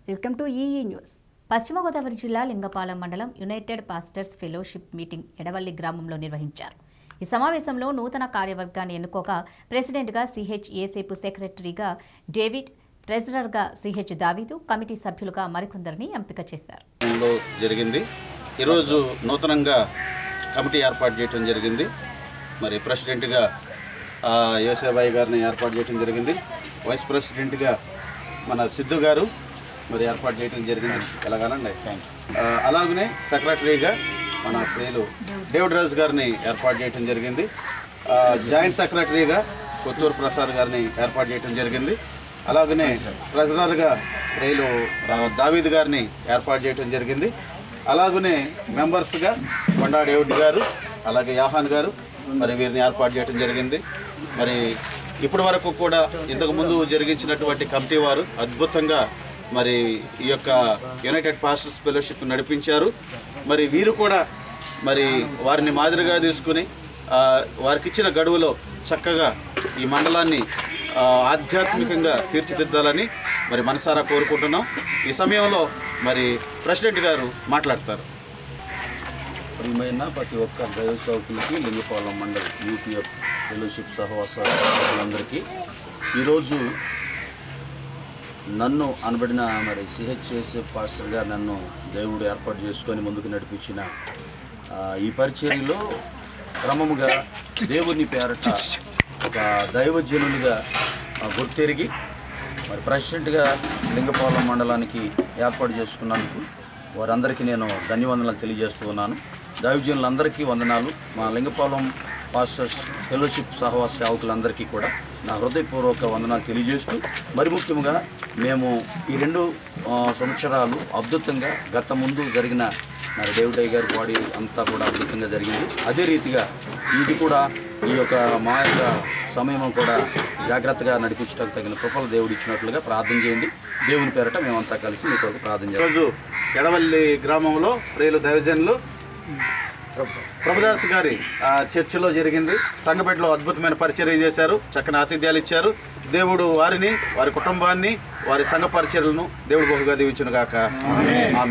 Welcome to EE news పశ్చిమ గోదావరి జిల్లా లింగపాలెం మండలం united pastors fellowship meeting Edavalli గ్రామంలో నిర్వహించారు ఈ సమావేశంలో నూతన కార్యవర్గాన్ని ఎన్నుకోగా ప్రెసిడెంట్గా సిహెచ్ ఏసేపు సెక్రటరీగా డేవిడ్ ట్రెజరర్గా సిహెచ్ దావీదు కమిటీ సభ్యులుగా మరికొందరిని ఎంపిక చేశారు లో జరిగింది ఈరోజు నూతనంగా కమిటీ ఏర్పాటు చేయడం జరిగింది మరి ప్రెసిడెంట్గా ఆ, యోసేబాయి గారిని ఏర్పాటు చేయడం జరిగింది వైస్ ప్రెసిడెంట్గా మన సిద్ధు గారు మరి ఏర్పాటు చేయడం జరిగింది ఎలాగానండి ఆ, అలాగనే సెక్రటరీగా మన ప్రియులు డేవిడ్ రాజు గారిని ఏర్పాటు చేయడం జరిగింది ఆ, జాయింట్ సెక్రటరీగా కొత్తూరు ప్రసాద్ గారిని ఏర్పాటు చేయడం జరిగింది అలాగనే ట్రెజరర్గా ప్రియులు ఆ, దావీద్ గారిని ఏర్పాటు చేయడం జరిగింది అలాగనే మెంబర్స్గా కొండా డేవిడ్ గారు అలాగే యాహాన్ గారు మరి వీరిని ఏర్పాటు చేయడం జరిగింది మరి ఇప్పటి వరకు కూడా ఇంతకు ముందు జరిగించినటువంటి కమిటీ వారు అద్భుతంగా మరి ఈ యొక్క యునైటెడ్ పాస్టర్స్ ఫెలోషిప్ నడిపించారు మరి వీరు కూడా మరి వారిని మాదిరిగా తీసుకుని ఆ, వారికి ఇచ్చిన గడువులో చక్కగా ఈ మండలాన్ని ఆ, ఆధ్యాత్మికంగా తీర్చిదిద్దాలని మరి మనసారా కోరుకుంటున్నాం ఈ సమయంలో మరి ప్రెసిడెంట్ గారు మాట్లాడతారు ప్రియమైన ప్రతి ఒక్క దైవ సేవకులకి లింగపాలెం మండల్ యూపీఎఫ్ ఫెలోషిప్ సహవాస సభ్యులందరికీ ఈరోజు నన్ను అనబడిన మరి సిహెచ్ఎస్ఏ పాస్టర్గా నన్ను దేవుడు ఏర్పాటు చేసుకొని ముందుకు నడిపించిన ఆ, ఈ పరిచర్యలో క్రమముగా దేవుని పేరట ఒక దైవజనునిగా ఆ, గుర్తెరిగి మరి ప్రెసిడెంట్గా లింగపాలెం మండలానికి ఏర్పాటు చేసుకున్నందుకు వారందరికీ నేను ధన్యవాదాలు తెలియజేస్తూ ఉన్నాను దైవజనులందరికీ వందనాలు మా లింగపాలెం పాస్టర్స్ ఫెలోషిప్ సహవాస సేవకులందరికీ కూడా నా హృదయపూర్వక వందనాలు తెలియజేస్తూ మరి ముఖ్యంగా మేము ఈ రెండు ఆ, సంవత్సరాలు అద్భుతంగా గత ముందు జరిగిన మరి డేవిడ్ గారి బాడీ అంతా కూడా అద్భుతంగా జరిగింది అదే రీతిగా ఇది కూడా ఈ యొక్క మా యొక్క సమయం కూడా జాగ్రత్తగా నడిపించడానికి తగిన కృపలు దేవుడు ఇచ్చినట్లుగా ప్రార్థన చేయండి దేవుని పేరట మేమంతా కలిసి మీ కొరకు ప్రార్థన చేస్తాం ఈరోజు ఎడవల్లి గ్రామంలో ప్రియులు దైవజనులు ప్రభుదాస్ గారి ఆ, చర్చిలో జరిగింది సంగపేటలో అద్భుతమైన పరిచర్య చేశారు చక్కని ఆతిథ్యాలు ఇచ్చారు దేవుడు వారిని వారి కుటుంబాన్ని వారి సంఘ పరిచర్యలను దేవుడు బహుగా దీవించును గాక ఆమేన్.